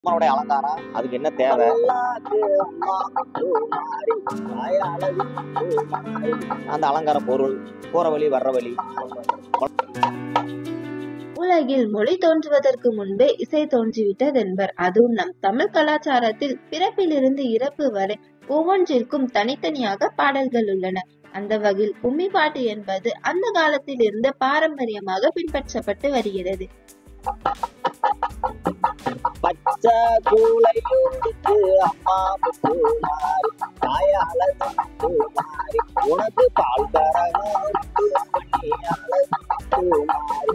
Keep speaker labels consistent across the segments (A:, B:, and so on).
A: அம்மனுடைய அலங்காரம் அதுக்கு என்ன தேவை அந்த அலங்கார பொருள் போற வழி வர்ற வழி
B: உலகில் மொழி தோன்றுவதற்கு முன்பே இசை தோன்றிவிட்டதென்பர் அதுவும் நம் தமிழ் கலாச்சாரத்தில் பிறப்பிலிருந்து இறப்பு வரை ஒவ்வொன்றிற்கும் தனித்தனியாக பாடல்கள் உள்ளன அந்த வகையில் கும்மி பாட்டு என்பது அந்த காலத்தில் இருந்த பாரம்பரியமாக பின்பற்றப்பட்டு வருகிறது
A: பச்சை கூலையூருக்கு அம்மா முத்து மாறி தாய அழகு முத்து மாறி உனக்கு பால் கரகம் மணி அழகு முத்து மாறி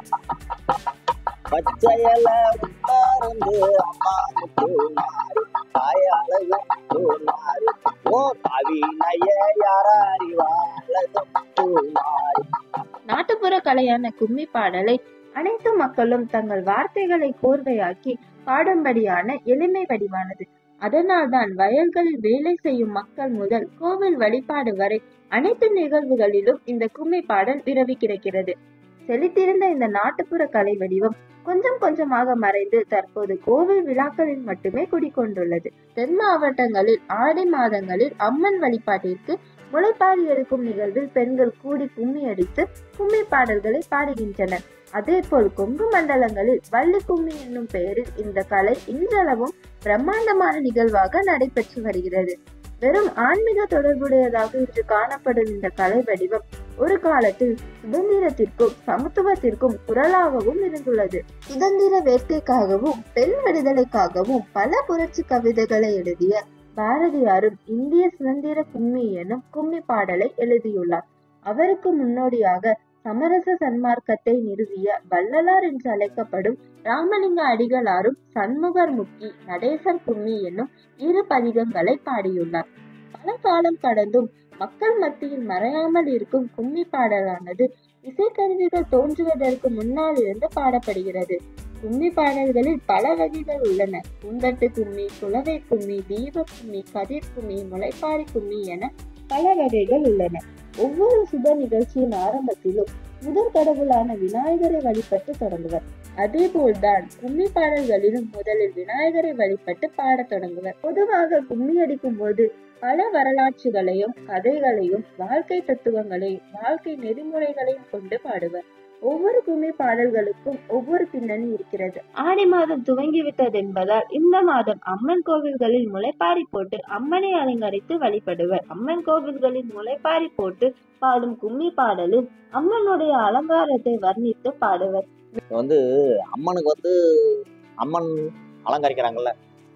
A: பச்சையல உட்கார்ந்து அம்மா முத்து மாறி தாய அழகு முத்து மாறி ஓ கவி நய யார அறிவா அழகு முத்து மாறி
B: நாட்டுப்புற கலையான கும்மி பாடலை அனைத்து மக்களும் தங்கள் வார்த்தைகளை கோர்வையாக்கி பாடும்படியான எளிமை வடிவானது அதனால்தான் வயல்களில் வேலை செய்யும் மக்கள் முதல் கோவில் வழிபாடு வரை அனைத்து நிகழ்வுகளிலும் இந்த கும்மி பாடல் விரவி கிடக்கிறது செழித்திருந்த இந்த நாட்டுப்புற கலை வடிவம் கொஞ்சம் கொஞ்சமாக மறைந்து தற்போது கோவில் விழாக்களில் மட்டுமே குடிக்கொண்டுள்ளது தென் மாவட்டங்களில் ஆடி மாதங்களில் அம்மன் வழிபாட்டிற்கு முளைப்பாரி எடுக்கும் நிகழ்வில் பெண்கள் கூடி கும்மி அடித்து கும்மி பாடல்களை பாடுகின்றனர் அதேபோல் கொங்கு மண்டலங்களில் வள்ளி கும்மி என்னும் பெயரில் இந்த கலை இன்றளவும் பிரம்மாண்டமான நிகழ்வாக நடைபெற்று வருகிறது வெறும் ஆன்மீக தொடர்புடையதாக இன்று காணப்படும் இந்த கலை வடிவம் ஒரு காலத்தில் சுதந்திரத்திற்கும் சமத்துவத்திற்கும் குரலாகவும் இருந்துள்ளது சுதந்திர வேட்கைக்காகவும் பெண் விடுதலைக்காகவும் பல புரட்சி கவிதைகளை எழுதிய பாரதியாரும் இந்திய சுதந்திர கும்மி எனும் கும்மி பாடலை எழுதியுள்ளார் அவருக்கு முன்னோடியாக சமரச சன்மார்க்கத்தை நிறுவிய வள்ளலார் என்று அழைக்கப்படும் ராமலிங்க அடிகளாரும் சண்முகர் முக்கி நடேசர் கும்மி என்னும் இரு பதிகங்களை பாடியுள்ளார் பல காலம் கடந்தும் மக்கள் மத்தியில் மறையாமல் இருக்கும் கும்மி பாடலானது இசைக்கருவிகள் தோன்றுவதற்கு முன்னால் இருந்து பாடப்படுகிறது கும்மி பாடல்களில் பல வகைகள் உள்ளன குந்தட்டு கும்மி குலவை கும்மி தீப கும்மி கதிர் கும்மி முளைப்பாரி கும்மி என பல வகைகள் உள்ளன ஒவ்வொரு சுப நிகழ்ச்சியின் ஆரம்பத்திலும் முதற் கடவுளான விநாயகரை வழிபட்டு தொடங்குவர் அதேபோல்தான் கும்மி பாடல்களிலும் முதலில் விநாயகரை வழிபட்டு பாடத் தொடங்குவர் பொதுவாக கும்மி அடிக்கும் போது பல வரலாற்றுகளையும் கதைகளையும் வாழ்க்கை தத்துவங்களையும் வாழ்க்கை நெறிமுறைகளையும் கொண்டு பாடுவர் ஒவ்வொரு கும்மி பாடல்களுக்கும் ஒவ்வொரு பின்னணி இருக்கிறது ஆடி மாதம் துவங்கிவிட்டது என்பதால் இந்த மாதம் அம்மன் கோவில்களில் முளைப்பாரி போட்டு அம்மனை அலங்கரித்து வழிபடுவர் அம்மன் கோவில்களில் முளைப்பாரி போட்டு பாடும் கும்மி பாடலில் அம்மனுடைய அலங்காரத்தை வர்ணித்து பாடுவர்
A: இப்ப வந்து அம்மனுக்கு வந்து அம்மன் அலங்கரிக்கிறாங்கல்ல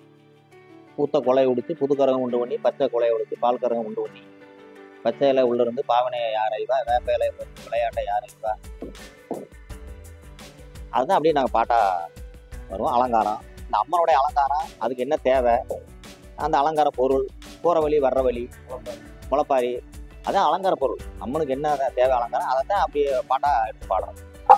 A: பூத்த கொலை உடுத்தி புது கரகம் உண்டு பண்ணி பச்சை கொலையை உடுத்தி பால் கரகம் உண்டு பண்ணி பச்சை இலை உள்ள இருந்து பாவனையை யார் ஐவா வேப்ப இலை போட்டு விளையாட்டை யார் ஐவா அதுதான் அப்படியே நாங்கள் பாட்டா வருவோம் அலங்காரம் இந்த அம்மனுடைய அலங்காரம் அதுக்கு என்ன தேவை அந்த அலங்கார பொருள் போகிற வழி வர்ற வழி முளைப்பாரி அதான் அலங்கார பொருள் அம்மனுக்கு என்ன தேவை அலங்காரம் அதை தான் அப்படியே பாட்டா எடுத்து பாடுறோம்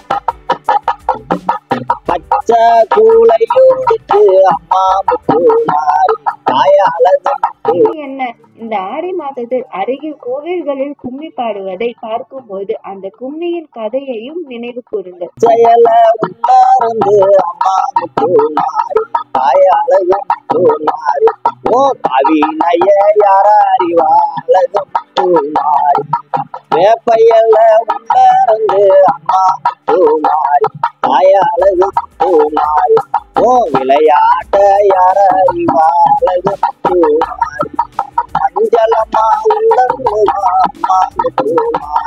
A: பச்சை கூலையூருக்கு அம்மா முத்து மாறி தாய அழகு முத்து
B: இது என்ன இந்த ஆடி மாதத்தில் அருகில் கோவில்களில் கும்மி பாடுவதை பார்க்கும்போது அந்த கும்மியின் கதையையும் நினைவு கூறுங்கள்
A: செயல உள்ளார்ந்து அம்மா முத்து மாறி தாய அழகு முத்து மாறி ஓ கவி நய யார அறிவா அழகு முத்து மாறி வேப்பையல்ல உள்ளார்ந்து அம்மா முத்து மாறி தாய அழகு முத்து மாறி ஓ விளையாட்ட யார அறிவா அழகு முத்து மாறி மஞ்சளம்மா உள்ளம்மா அம்மா முத்து மாறி